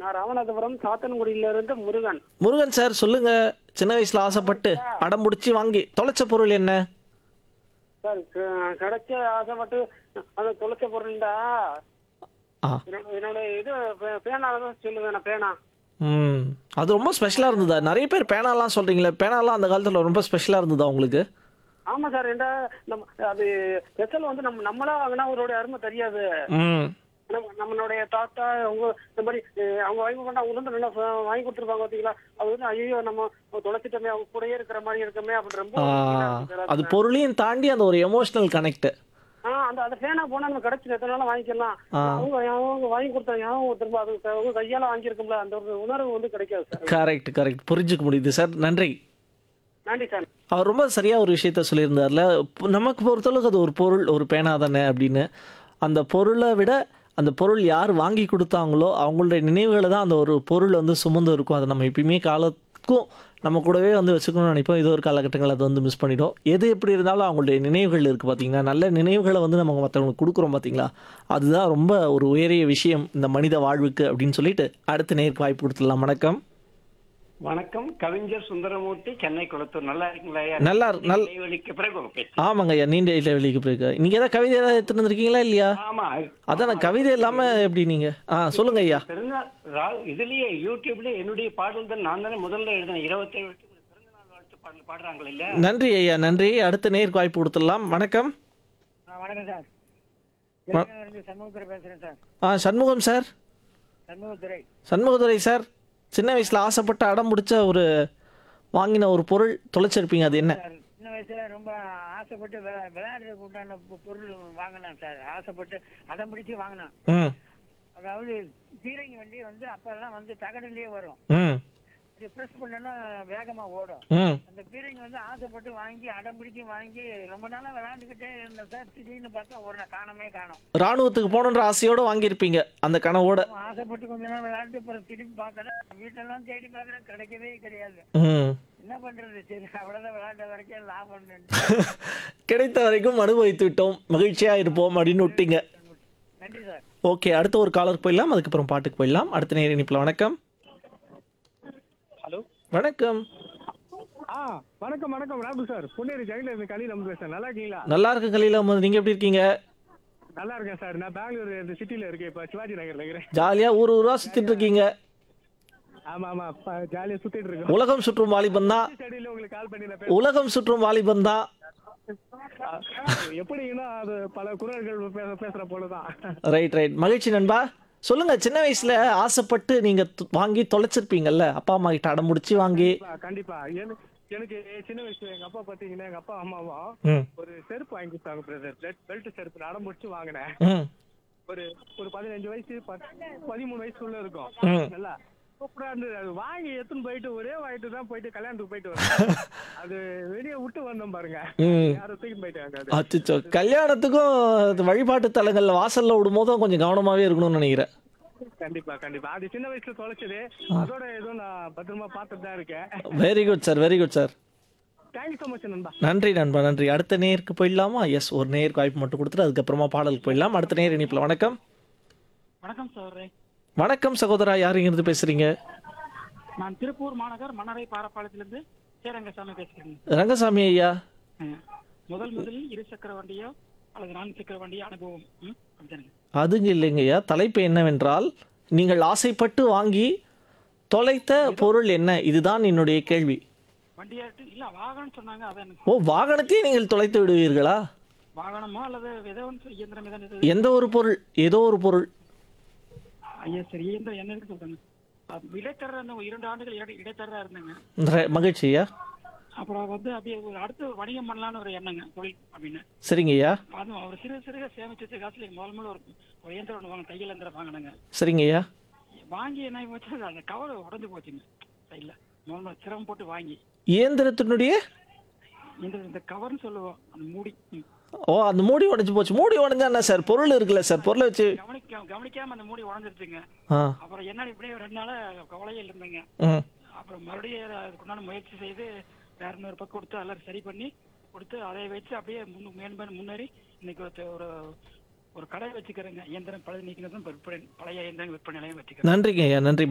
நான் ராமநாதபுரம் சாத்தன்குடியில இருந்து முருகன் முருகன் சார் சொல்லுங்க சின்ன வயசுல ஆசைப்பட்டு அடம் பிடிச்சி வாங்கி தொலைச்ச பொருள் என்ன சார் க- கிடைச்ச ஆசைப்பட்டு அந்த தொலைச்ச பொருள்டா ஆ என்னோட என்னோட இது பே- பேனா தான் சொல்லுவேன் நான் பேனா ம் அது ரொம்ப ஸ்பெஷலாக இருந்ததா நிறைய பேர் பேனாலாம் சொல்கிறீங்களே பேனாலாம் அந்த காலத்தில் ரொம்ப ஸ்பெஷலாக இருந்ததா உங்களுக்கு ஆமா சார் என்ன நம்ம அது ஸ்பெஷல் வந்து நம்ம நம்மளா வாங்கினா அவருடைய அருமை தெரியாது ம் நம்ம- நம்மளுடைய தாத்தா அவங்க இந்த மாதிரி அஹ், அவங்க வாங்கி கொண்டா அவங்க வந்து நல்லா ஃப- வாங்கி கொடுத்துருப்பாங்க பாத்தீங்களா அது வந்து ஐயோ நம்ம தொலைச்சிட்டோமே அவங்க கூடயே இருக்கிற மாதிரி இருக்கமே அப்படின்னு ரொம்ப ஆ, feel ஆ இருக்கு சார் அது பொருளையும் தாண்டி அந்த ஒரு எமோஷனல் கனெக்ட் ஆ அந்த அந்த ஃபேனா போனா நம்ம கிடைச்சு எத்தனை நாளும் வாங்கிக்கலாம் ஆ. அவங்க அவங்க வாங்கி கொடுத்தாங்க அவங்க திரும்ப அது அவங்க கையால வாங்கியிருக்கோம்ல அந்த ஒரு உணர்வு வந்து கிடைக்காது சார் கரெக்ட் கரெக்ட் புரிஞ்சுக்க முடியுது சார் நன்றி நன்றி சார் அவர் ரொம்ப சரியாக ஒரு விஷயத்த சொல்லியிருந்தார்ல பு- நமக்கு பொறுத்தளவுக்கு அது ஒரு பொருள் ஒரு பேனா தானே அப்படின்னு அந்த பொருளை விட அந்த பொருள் யார் வாங்கி கொடுத்தாங்களோ அவங்களுடைய நினைவுகளை தான் அந்த ஒரு பொருள் வந்து சுமந்து இருக்கும் அதை நம்ம எப்பயுமே காலத்துக்கும் நம்ம கூடவே வந்து வச்சுக்கணும்னு நினைப்போம் இது ஒரு காலகட்டங்கள் அதை வந்து மிஸ் பண்ணிடும் எது எப்படி இருந்தாலும் அவங்களுடைய நினைவுகள் இருக்குது பார்த்தீங்கன்னா நல்ல நினைவுகளை வந்து நம்ம மற்றவங்களுக்கு கொடுக்குறோம் பார்த்தீங்களா அதுதான் ரொம்ப ஒரு உயரிய விஷயம் இந்த மனித வாழ்வுக்கு அப்படின்னு சொல்லிட்டு அடுத்த நேருக்கு வாய்ப்பு கொடுத்துடலாம் வணக்கம் வணக்கம் கவிஞர் சுந்தரமூர்த்தி சென்னை குளத்தூர் நல்லா இருக்கீங்களா ஐயா? நல்லா இரு- நல் இடைவெளிக்கு பிறகு உங்க பேச்சு ஆமாங்க ஐயா நீண்ட இடைவெளிக்கு பிறகு நீங்கள் ஏதாவது கவிதை ஏதாவது எடுத்துட்டு வந்திருக்கீங்களா இல்லையா ஆமா அதான் நான் கவிதை இல்லாம எப்படி நீங்க ஆ சொல்லுங்க ஐயா பிறந்தநாள் ரா- இதுலயே யூடியூப்ல என்னுடைய பாடல் தான் நான் தானே முதல்ல எழுதினேன் இருபத்தேழு பிறந்த நாள் வாழ்த்து பாடல் பாடுறாங்களே இல்ல நன்றி ஐயா நன்றி அடுத்த நேருக்கு வாய்ப்பு கொடுத்துடலாம் வணக்கம் வணக்கம் சார் வ- இருந்து சண்முகத்துறை பேசுறேன் சார் ஆ சண்முகம் சார் சண்முகத்துறை சண்முகதுரை சார் சின்ன வயசுல ஆசைப்பட்டு அடம் பிடிச்ச ஒரு வாங்கின ஒரு பொருள் தொலைச்சிருப்பீங்க அது என்ன சார் சின்ன வயசுல ரொம்ப ஆசைப்பட்டு விளா- விளையாடுறதுக்கு உண்டான பொ- பொருள் வாங்கினேன் சார் ஆசைப்பட்டு அடம் பிடிச்சு வாங்கினேன் ம் அதாவது பீரங்கி வண்டி வந்து அப்பெல்லாம் வந்து தகடுலயே வரும் ம் இது ப்ரெஸ் பண்ணனா வேகமா ஓடும் ம் அந்த பீரங்கி வந்து ஆசைப்பட்டு வாங்கி அடம் பிடிச்சு வாங்கி ரொம்ப நாளா விளையாண்டுக்கிட்டே இருந்தேன் சார் திடீர்னு பார்த்தா ஒரு நாள் காணமே காணும் ராணுவத்துக்கு போகணுன்ற ஆசையோட வாங்கியிருப்பீங்க அந்த கனவோட ஆசைப்பட்டு கொஞ்ச நாள் விளையாண்டு அப்புறம் திரும்பி பார்க்கறேன் வீட்டெல்லாம் தேடி பார்க்கறேன் கிடைக்கவே கிடையாது ம் என்ன பண்றது சரி அவ்வளவுதான் விளையாண்ட வரைக்கும் லாபம் கிடைத்த வரைக்கும் அனுபவித்து விட்டோம் மகிழ்ச்சியா இருப்போம் அப்படின்னு விட்டீங்க நன்றி சார் ஓகே அடுத்த ஒரு காலர் போயிடலாம் அதுக்கப்புறம் பாட்டுக்கு போயிடலாம் அடுத்த நேர இனிப்பில் வணக்கம் ஹலோ வணக்கம் ஆ வணக்கம் வணக்கம் ராகுல் சார் பொன்னேரி ஜெயில இருந்து கலி நம்ம பேசுறேன் நல்லா இருக்கீங்களா நல்லா இருக்கு கலீல் அஹமது நீங்க எப்படி இருக்கீங்க நல்லா இருக்கேன் சார் நான் பெங்களூர் இந்த சிட்டில இருக்கேன் இப்ப சிவாஜி நகர்ல இருக்கிறேன் ஜாலியா ஊர் ஊரா சுத்திட்டு இருக்கீங்க ஆமா ஆமா ப- ஜாலியா சுத்திட்டு இருக்கோம் உலகம் சுற்றும் வாலிபன் தான் ஸ்டடியில உங்களுக்கு கால் பண்ணி நான் உலகம் சுற்றும் வாலிபன் தான் பேசுறேன் எப்படின்னா அது பல குரல்கள் பேச- பேசுற போலதான் ரைட் ரைட் மகிழ்ச்சி நண்பா சொல்லுங்க சின்ன வயசுல ஆசைப்பட்டு நீங்க து- வாங்கி தொலைச்சிருப்பீங்கல்ல அப்பா அம்மா கிட்ட அடம் முடிச்சு வாங்கி கண்டிப்பா, கண்டிப்பா எனக்கு எனக்கு சின்ன வயசுல எங்க அப்பா பாத்தீங்கன்னா எங்க அப்பா அம்மாவும் ம் ஒரு செருப்பு வாங்கி கொடுத்தாங்க பிரதர் பெல்ட் செருப்பு நான் அடம் முடிச்சு வாங்கினேன் ம் ஒரு ஒரு பதினஞ்சு வயசு பத்- பதிமூணு வயசுக்குள்ள இருக்கும் ம். நல்லா சூப்பரா இருந்தது அது வாங்கி எடுத்துன்னு போயிட்டு ஒரே வாங்கிட்டு தான் போயிட்டு கல்யாணத்துக்கு போயிட்டு வந்தேன் அது வெளியே விட்டு வந்தோம் பாருங்க ம் யாரும் தூக்கிட்டு போயிட்டாங்க அது அச்சோ கல்யாணத்துக்கும் இது வழிபாட்டு தலங்கள்ல வாசல்ல விடும் போதும் கொஞ்சம் கவனமாவே இருக்கணும்னு நினைக்கிறேன் கண்டிப்பா கண்டிப்பா அது சின்ன வயசுல தொலைச்சது அதோட ஏதோ நான் பத்திரமா பார்த்துட்டு தான் இருக்கேன் very good sir very good sir thank you so much நண்பா நன்றி நண்பா நன்றி அடுத்த நேருக்கு போயிடலாமா எஸ் ஒரு நேருக்கு வாய்ப்பு மட்டும் கொடுத்துட்டு அதுக்கப்புறமா பாடலுக்கு போயிடலாம் அடுத்த நேர் இனிப்பில் வணக்கம் வணக்கம் சார் வணக்கம் சகோதரா யார் இங்கிருந்து பேசுறீங்க நான் திருப்பூர் மாநகர் மன்னரை பாரப்பாளையத்திலிருந்து சேரங்கசாமி பேசுகிறேன் ரங்கசாமி ஐயா ம். முதல் முதலில் இரு சக்கர வண்டியோ அல்லது நான்கு சக்கர வண்டியோ அனுபவம் ம், அப்படிதானுங்க அதுங்க இல்லைங்க ஐயா தலைப்பு என்னவென்றால் நீங்கள் ஆசைப்பட்டு வாங்கி தொலைத்த பொருள் என்ன இதுதான் என்னுடைய கேள்வி வண்டியாட்டு இல்ல வாகனம் சொன்னாங்க அதான் எனக்கு ஓ வாகனத்தையே நீங்கள் தொலைத்து விடுவீர்களா வாகனமோ அல்லது ஏதோ ஒன்று இயந்திரம் ஏதாவது இது- எந்த ஒரு பொருள் ஏதோ ஒரு பொருள் ஐயா சரி இயந்திரம் என்ன இருக்கு சொல்றாங்க அஹ், இடைத்தர அந்த இரண்டு ஆண்டுகள் இடை இடைத்தரா இருந்தேங்க ர- மகிழ்ச்சி ஐயா அப்புறம் வந்து அப்படியே ஒரு அடுத்து வணிகம் பண்ணலாம்னு ஒரு எண்ணங்க தொழில் அப்படின்னு சரிங்க ஐயா அதுவும் அவர் சிறு சிறுக சேமிச்சு வச்ச காசுல முதல் முதல்ல ஒரு ஒரு இயந்திரம் ஒன்று வாங்க தையல் இயந்திரம் வாங்கினேங்க சரிங்க ஐயா வாங்கி என்ன போச்சு அந்த கவர் உடஞ்சு போச்சுங்க சைடில் முதல்ல சிரமம் போட்டு வாங்கி இயந்திரத்தினுடைய இந்த இந்த கவர்னு சொல்லுவோம் அந்த மூடி ம். ஓ அந்த மூடி உடைஞ்சு போச்சு மூடி உடைஞ்சா என்ன சார் பொருள் இருக்குல்ல சார் பொருளை வச்சு கவனிக்க கவனிக்காம அந்த மூடி உடஞ்சிருச்சுங்க ஆ அப்புறம் என்ன இப்படியே ரெண்டு நாளா கவலையில் இருந்தேங்க ம் அப்புறம் மறுபடியும் அதுக்குண்டான முயற்சி செய்து வேற இன்னொரு பக்கம் கொடுத்து எல்லாம் சரி பண்ணி கொடுத்து அதை வச்சு அப்படியே முன்னு மேன்மேலும் முன்னேறி இன்னைக்கு ஒரு ஒரு ஒரு கடை வச்சுக்கிறேங்க இயந்திரம் பழைய நீக்கினதும் விற்பனை பழைய இயந்திரம் விற்பனை நிலையம் வச்சுக்கிறேன் நன்றிங்க ஐயா நன்றி